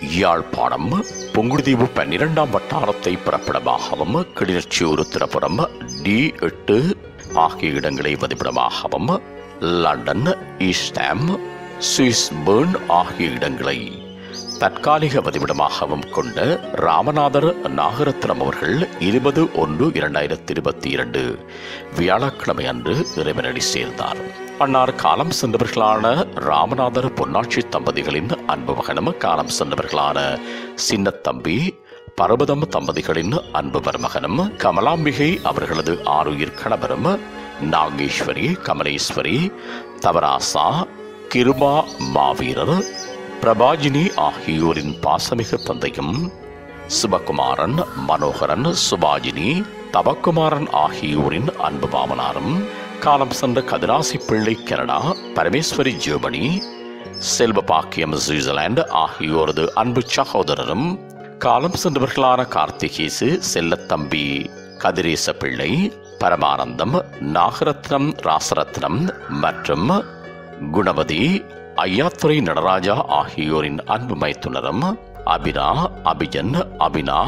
யாழ்ப்பாணம் புங்குடுதீவு பன்னிரெண்டாம் வட்டாரத்தை பிறப்பிடமாகவும் கிளிநொச்சியூர் திரப்புரம் டி எட்டு ஆகிய இடங்களை வதிப்பிடமாகவும் லண்டன் ஈஸ்டாம் சுவிஸ் பேர்ன் ஆகிய இடங்களை தற்காலிக வதிவிடமாகவும் கொண்ட ராமநாதர் நாகரத்னம் அவர்கள் இருபது ஒன்று இரண்டாயிரத்தி இருபத்தி இரண்டு வியாழக்கிழமை அன்று இறைவனடி சேர்ந்தார் அன்னார் காலம் சென்றவர்களான ராமநாதர் பொன்னாட்சி தம்பதிகளின் அன்பு மகனும் காலம் சென்றவர்களான சின்னத்தம்பி பர்வதம் தம்பதிகளின் அன்பு மருமகனும் கமலாம்பிகை அவர்களது ஆறுயிர் கணவரும் நாகேஸ்வரி கமலேஸ்வரி தவராசா கிருபா மாவீரர் பிரபாஜினி ஆகியோரின் பாசமிகு தந்தையும் சிவகுமாரன் மனோகரன் சுபாஜினி தவக்குமாரன் ஆகியோரின் அன்பு மாமனாரும் காலம் சென்ற கதிராசி பிள்ளை கனடா பரமேஸ்வரி ஜெர்மனி செல்வ பாக்கியம் சுவிட்சர்லாந்து ஆகியோரது அன்பு சகோதரரும் காலம் சென்றவர்களான கார்த்திகேசு செல்லத்தம்பி கதிரேச பிள்ளை பரமானந்தம் நாகரத்னம் ராசரத்னம் மற்றும் குணவதி ஐயாத்துறை நடராஜா ஆகியோரின் அன்பு மைத்துனரும் அபினா அபிஜன் அபினா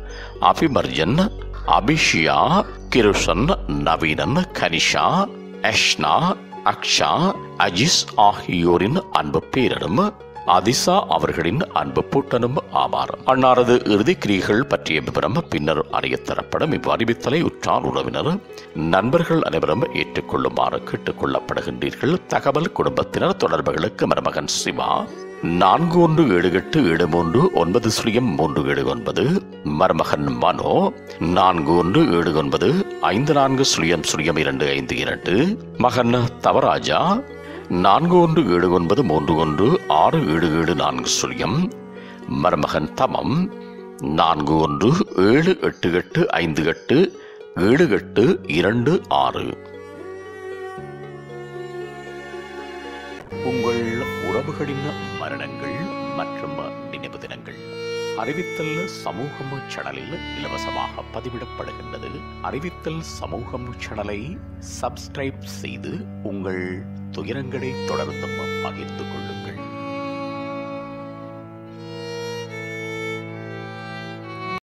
அபிமர்ஜன் அபிஷியா கிருஷன் நவீனன் கனிஷா அஷ்னா அக்ஷா அஜிஸ் ஆகியோரின் அன்பு பேரனும் அதிசா அவர்களின் அன்பு பூட்டனும் ஆவார் அன்னாரது இறுதிக்கிரிகள் பற்றிய விவரம் பின்னர் அறியத் தரப்படும் இவ்வறிவித்தலை உற்றார் உறவினர் நண்பர்கள் அனைவரும் ஏற்றுக்கொள்ளுமாறு கேட்டுக் கொள்ளப்படுகின்றீர்கள் தகவல் குடும்பத்தினர் தொடர்புகளுக்கு மருமகன் சிவா நான்கு ஒன்று ஏழு எட்டு ஏழு மூன்று ஒன்பது சுழியம் மூன்று ஏழு ஒன்பது மருமகன் மனோ நான்கு ஒன்று ஏழு ஒன்பது ஐந்து நான்கு சுழியம் சுழியம் இரண்டு ஐந்து இரண்டு மகன் தவராஜா நான்கு ஒன்று ஏழு ஒன்பது மூன்று ஒன்று ஆறு ஏழு ஏழு நான்கு சுழியம் மருமகன் தமம் நான்கு ஒன்று ஏழு எட்டு எட்டு ஐந்து எட்டு ஏழு எட்டு இரண்டு ஆறு உங்கள் உறவுகளின் மரணங்கள் மற்றும் நினைவு தினங்கள் அறிவித்தல் சமூகம் சேனலில் இலவசமாக பதிவிடப்படுகின்றது அறிவித்தல் சமூகம் சேனலை சப்ஸ்கிரைப் செய்து உங்கள் துயரங்களை தொடர்ந்தும் பகிர்ந்து கொள்ளுங்கள்